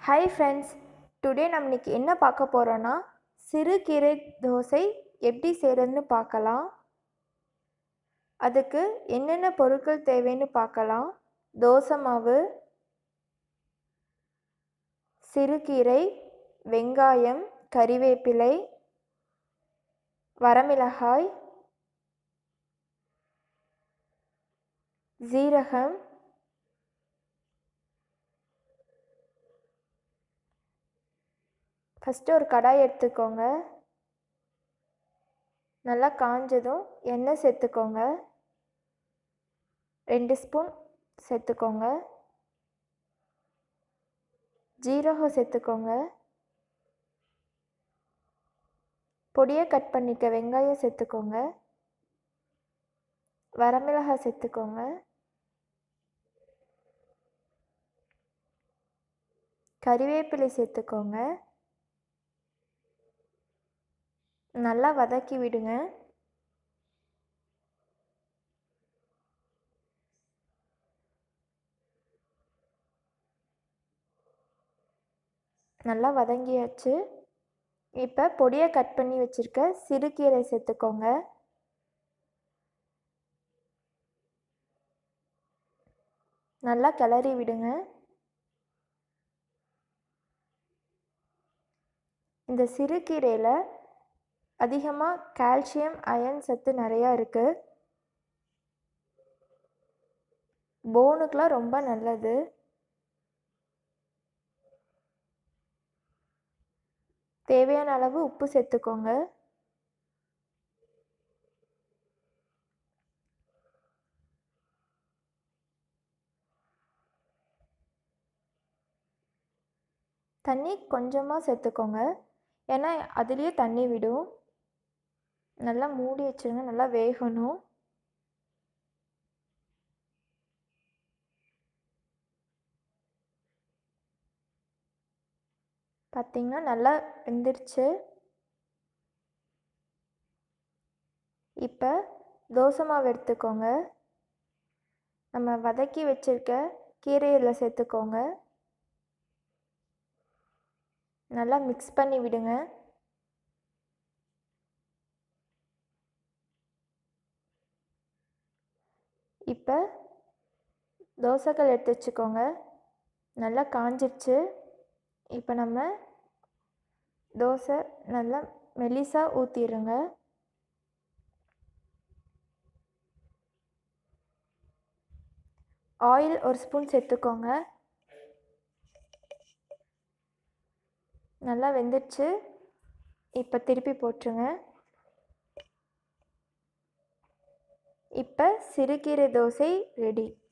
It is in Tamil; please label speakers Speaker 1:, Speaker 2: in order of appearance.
Speaker 1: ஹாய் ஃப்ரெண்ட்ஸ் டுடே நம்ம இன்னைக்கு என்ன பார்க்க போகிறோன்னா சிறுகீரை தோசை எப்படி செய்கிறதுன்னு பார்க்கலாம் அதுக்கு என்னென்ன பொருட்கள் தேவைன்னு பார்க்கலாம் தோசை மாவு சிறுகீரை வெங்காயம் கறிவேப்பிலை வரமிளகாய் ஜீரகம் ஃபஸ்ட்டு ஒரு கடாய் எடுத்துக்கோங்க நல்லா காஞ்சதும் எண்ணெய் சேர்த்துக்கோங்க ரெண்டு ஸ்பூன் சேர்த்துக்கோங்க ஜீரகம் சேர்த்துக்கோங்க பொடியை கட் பண்ணிக்க வெங்காயம் சேர்த்துக்கோங்க வரமிளகாய் சேர்த்துக்கோங்க கறிவேப்பிலை சேர்த்துக்கோங்க நல்லா வதக்கி விடுங்க நல்லா வதங்கியாச்சு இப்போ பொடியை கட் பண்ணி வச்சுருக்க சிறுகீரை சேர்த்துக்கோங்க நல்லா கிளறி விடுங்க இந்த சிறுகீரையில் அதிகமாக கால்சியம் அயன் சத்து நிறையா இருக்குது போனுக்கெலாம் ரொம்ப நல்லது தேவையான அளவு உப்பு சேர்த்துக்கோங்க தண்ணி கொஞ்சமாக சேர்த்துக்கோங்க ஏன்னா அதுலேயே தண்ணி விடும் நல்லா மூடி வச்சுருங்க நல்லா வேகணும் பார்த்திங்கன்னா நல்லா வெந்துருச்சு இப்போ தோசை மாவு எடுத்துக்கோங்க நம்ம வதக்கி வச்சுருக்க கீரையில் சேர்த்துக்கோங்க நல்லா மிக்ஸ் பண்ணி விடுங்க இப்போ தோசைக்கல் எடுத்து வச்சுக்கோங்க நல்லா காஞ்சிருச்சு இப்போ நம்ம தோசை நல்லா மெலிசாக ஊற்றிடுங்க ஆயில் ஒரு ஸ்பூன் சேர்த்துக்கோங்க நல்லா வெந்துடுச்சு இப்போ திருப்பி போட்டுருங்க இப்போ சிறுகீரை தோசை ரெடி